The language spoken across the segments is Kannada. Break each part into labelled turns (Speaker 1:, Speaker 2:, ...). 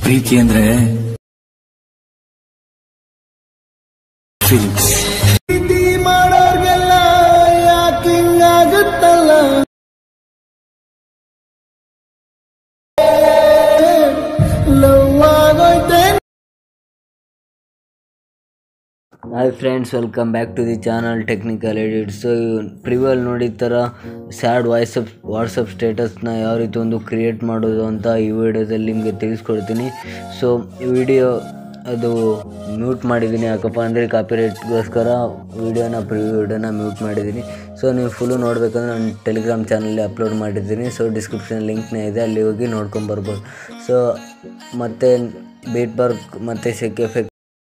Speaker 1: ಪ್ರೀತಿ ಅಂದ್ರೆ ಫೀಲಿಂಗ್ಸ್
Speaker 2: ಪ್ರೀತಿ ಮಾಡೋರ್ಗೆಲ್ಲ ಯಾಕಿಂಗಾಗುತ್ತಲ್ಲ ಲವ್ ಆಗೋಯ್ತೆ
Speaker 3: hi friends welcome back to the channel technical edit so ಪ್ರಿವಲ್ ನೋಡಿದ ಥರ ಸ್ಯಾಡ್ ವಾಟ್ಸಪ್ ವಾಟ್ಸಪ್ ಸ್ಟೇಟಸ್ನ ಯಾವ ರೀತಿ ಒಂದು ಕ್ರಿಯೇಟ್ ಮಾಡೋದು ಅಂತ ಈ ವಿಡಿಯೋದಲ್ಲಿ ನಿಮಗೆ ತಿಳಿಸ್ಕೊಡ್ತೀನಿ ಸೊ ಈ ವಿಡಿಯೋ ಅದು ಮ್ಯೂಟ್ ಮಾಡಿದ್ದೀನಿ ಯಾಕಪ್ಪ ಅಂದರೆ ಕಾಪಿರೈಟ್ಗೋಸ್ಕರ ವೀಡಿಯೋನ ಪ್ರಿವ್ಯೂ ವಿಡಿಯೋನ ಮ್ಯೂಟ್ ಮಾಡಿದ್ದೀನಿ ಸೊ ನೀವು ಫುಲ್ಲು ನೋಡಬೇಕಂದ್ರೆ ನಾನು ಟೆಲಿಗ್ರಾಮ್ ಚಾನಲ್ಲಿ ಅಪ್ಲೋಡ್ ಮಾಡಿದ್ದೀನಿ ಸೊ ಡಿಸ್ಕ್ರಿಪ್ಷನ್ ಲಿಂಕ್ನೇ ಇದೆ ಅಲ್ಲಿ ಹೋಗಿ ನೋಡ್ಕೊಂಬರ್ಬೋದು ಸೊ ಮತ್ತು ಬೀಟ್ ಬರ್ಕ್ ಮತ್ತು ಶೆಕ್ ಎಫೆಕ್ಟ್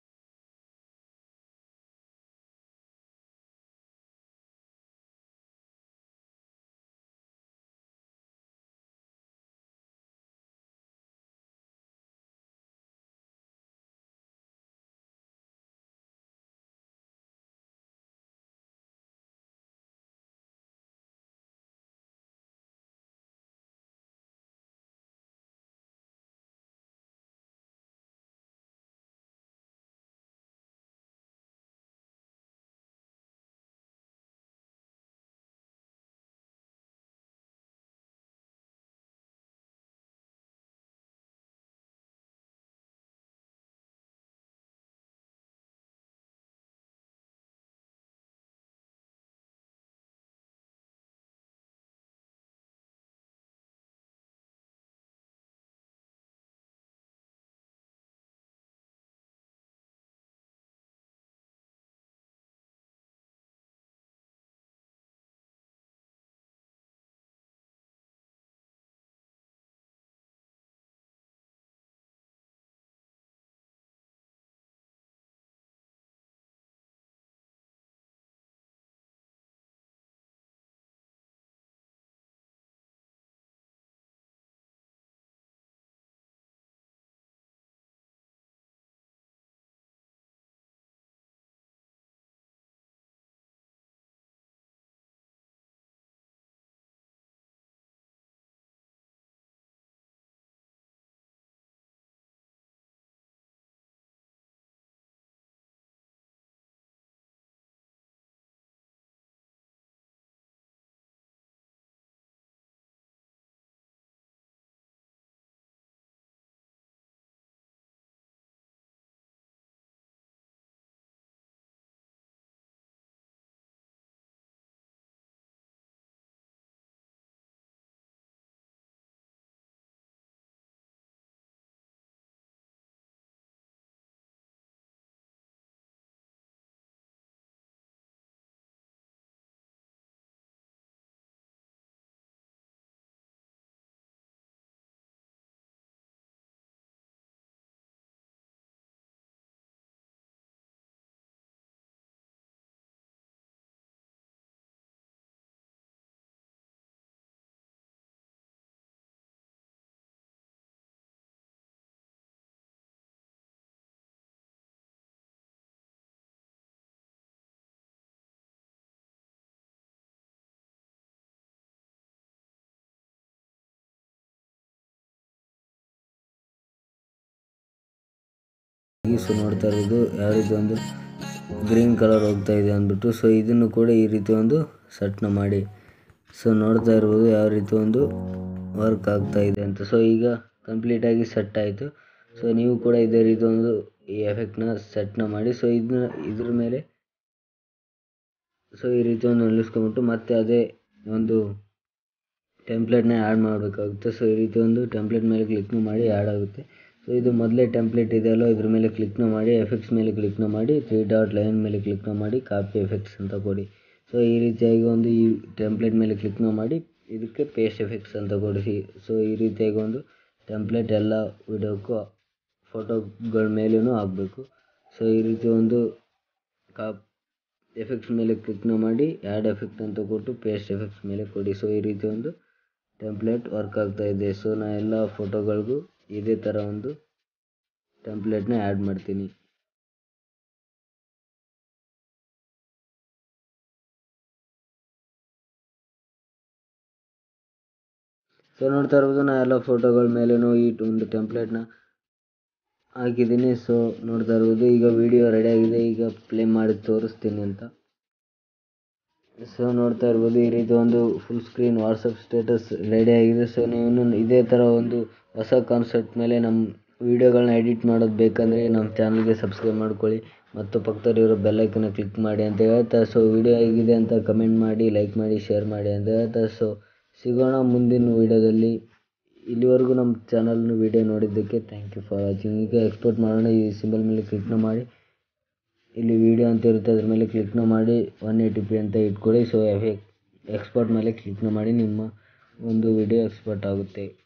Speaker 3: ಸೊ ನೋಡ್ತಾ ಇರೋದು ಯಾವ ರೀತಿ ಒಂದು ಗ್ರೀನ್ ಕಲರ್ ಹೋಗ್ತಾ ಇದೆ ಅಂದ್ಬಿಟ್ಟು ಸೊ ಇದನ್ನು ಕೂಡ ಈ ರೀತಿ ಒಂದು ಸೆಟ್ನ ಮಾಡಿ ಸೊ ನೋಡ್ತಾ ಇರ್ಬೋದು ಯಾವ ರೀತಿ ಒಂದು ವರ್ಕ್ ಆಗ್ತಾ ಇದೆ ಅಂತ ಸೊ ಈಗ ಕಂಪ್ಲೀಟಾಗಿ ಸೆಟ್ ಆಯಿತು ಸೊ ನೀವು ಕೂಡ ಇದೇ ರೀತಿ ಒಂದು ಈ ಎಫೆಕ್ಟ್ನ ಸೆಟ್ನ ಮಾಡಿ ಸೊ ಇದನ್ನ ಇದ್ರ ಮೇಲೆ ಸೊ ಈ ರೀತಿ ಒಂದು ನಿಲ್ಲಿಸ್ಕೊಂಬಿಟ್ಟು ಮತ್ತೆ ಅದೇ ಒಂದು ಟೆಂಪ್ಲೇಟ್ನ ಆ್ಯಡ್ ಮಾಡಬೇಕಾಗುತ್ತೆ ಸೊ ಈ ರೀತಿ ಒಂದು ಟೆಂಪ್ಲೇಟ್ ಮೇಲೆ ಕ್ಲಿಕ್ನ ಮಾಡಿ ಆ್ಯಡ್ ಆಗುತ್ತೆ ಸೊ ಇದು ಮೊದಲೇ ಟೆಂಪ್ಲೇಟ್ ಇದೆಯಲ್ಲ ಇದ್ರ ಮೇಲೆ ಕ್ಲಿಕ್ನ ಮಾಡಿ ಎಫೆಕ್ಟ್ಸ್ ಮೇಲೆ ಕ್ಲಿಕ್ನ ಮಾಡಿ ತ್ರೀ ಡಾಟ್ ಲೈನ್ ಮೇಲೆ ಕ್ಲಿಕ್ನ ಮಾಡಿ ಕಾಪಿ ಎಫೆಕ್ಟ್ಸ್ ಅಂತ ಕೊಡಿ ಸೊ ಈ ರೀತಿಯಾಗಿ ಒಂದು ಈ ಟೆಂಪ್ಲೇಟ್ ಮೇಲೆ ಕ್ಲಿಕ್ನ ಮಾಡಿ ಇದಕ್ಕೆ ಪೇಸ್ಟ್ ಎಫೆಕ್ಟ್ಸ್ ಅಂತ ಕೊಡಿಸಿ ಸೊ ಈ ರೀತಿಯಾಗಿ ಒಂದು ಟೆಂಪ್ಲೇಟ್ ಎಲ್ಲ ವಿಡಿಯೋಕ್ಕೂ ಫೋಟೋಗಳ ಮೇಲೂ ಆಗಬೇಕು ಸೊ ಈ ರೀತಿ ಒಂದು ಕಾಪ್ ಎಫೆಕ್ಟ್ಸ್ ಮೇಲೆ ಕ್ಲಿಕ್ನ ಮಾಡಿ ಆ್ಯಡ್ ಎಫೆಕ್ಟ್ ಅಂತ ಕೊಟ್ಟು ಪೇಸ್ಟ್ ಎಫೆಕ್ಟ್ಸ್ ಮೇಲೆ ಕೊಡಿ ಸೊ ಈ ರೀತಿ ಒಂದು ಟೆಂಪ್ಲೇಟ್ ವರ್ಕ್ ಆಗ್ತಾ ಇದೆ ಸೊ ನಾ ಎಲ್ಲ ಫೋಟೋಗಳಿಗೂ ಇದೇ ಥರ ಒಂದು ಟೆಂಪ್ಲೇಟ್ನ ಆ್ಯಡ್ ಮಾಡ್ತೀನಿ ಸೊ ನೋಡ್ತಾ ಇರ್ಬೋದು ನಾ ಎಲ್ಲ ಫೋಟೋಗಳ ಮೇಲೇನು ಈ ಒಂದು ಟೆಂಪ್ಲೇಟ್ನ ಹಾಕಿದ್ದೀನಿ ಸೊ ನೋಡ್ತಾ ಇರ್ಬೋದು ಈಗ ವಿಡಿಯೋ ರೆಡಿ ಆಗಿದೆ ಈಗ ಪ್ಲೇ ಮಾಡಿ ತೋರಿಸ್ತೀನಿ ಅಂತ ಸೊ ನೋಡ್ತಾ ಇರ್ಬೋದು ಈ ರೀತಿ ಒಂದು full screen WhatsApp status ready ಆಗಿದೆ ಸೊ ನೀವು ಇದೇ ಥರ ಒಂದು ಹೊಸ ಕಾನ್ಸೆಪ್ಟ್ ಮೇಲೆ ನಮ್ಮ ವೀಡಿಯೋಗಳನ್ನ ಎಡಿಟ್ ಮಾಡೋದು ಬೇಕಂದರೆ ನಮ್ಮ ಚಾನಲ್ಗೆ ಸಬ್ಸ್ಕ್ರೈಬ್ ಮಾಡ್ಕೊಳ್ಳಿ ಮತ್ತು ಪಕ್ಕದಲ್ಲಿರೋ ಬೆಲ್ಲೈಕನ್ನ ಕ್ಲಿಕ್ ಮಾಡಿ ಅಂತ ಹೇಳ್ತಾ ಸೊ ವಿಡಿಯೋ ಹೇಗಿದೆ ಅಂತ ಕಮೆಂಟ್ ಮಾಡಿ ಲೈಕ್ ಮಾಡಿ ಶೇರ್ ಮಾಡಿ ಅಂತ ಹೇಳ್ತಾ ಸೊ ಸಿಗೋಣ ಮುಂದಿನ ವೀಡಿಯೋದಲ್ಲಿ ಇಲ್ಲಿವರೆಗೂ ನಮ್ಮ ಚಾನಲ್ನ ವೀಡಿಯೋ ನೋಡಿದ್ದಕ್ಕೆ ಥ್ಯಾಂಕ್ ಯು ಫಾರ್ ವಾಚಿಂಗ್ ಈಗ ಎಕ್ಸ್ಪೋರ್ಟ್ ಮಾಡೋಣ ಈ ಸಿಂಬಲ್ ಮೇಲೆ ಕ್ಲಿಕ್ನ ಮಾಡಿ ಇಲ್ಲಿ ವಿಡಿಯೋ ಅಂತ ಇರುತ್ತೆ ಅದ್ರ ಮೇಲೆ ಕ್ಲಿಕ್ನ ಮಾಡಿ ಒನ್ ಏಯ್ಟಿ ಪಿ ಅಂತ ಇಟ್ಕೊಳ್ಳಿ ಸೊ ಎಕ್ಸ್ಪೋರ್ಟ್ ಮೇಲೆ ಕ್ಲಿಕ್ನ ಮಾಡಿ ನಿಮ್ಮ ಒಂದು ವಿಡಿಯೋ ಎಕ್ಸ್ಪೋರ್ಟ್ ಆಗುತ್ತೆ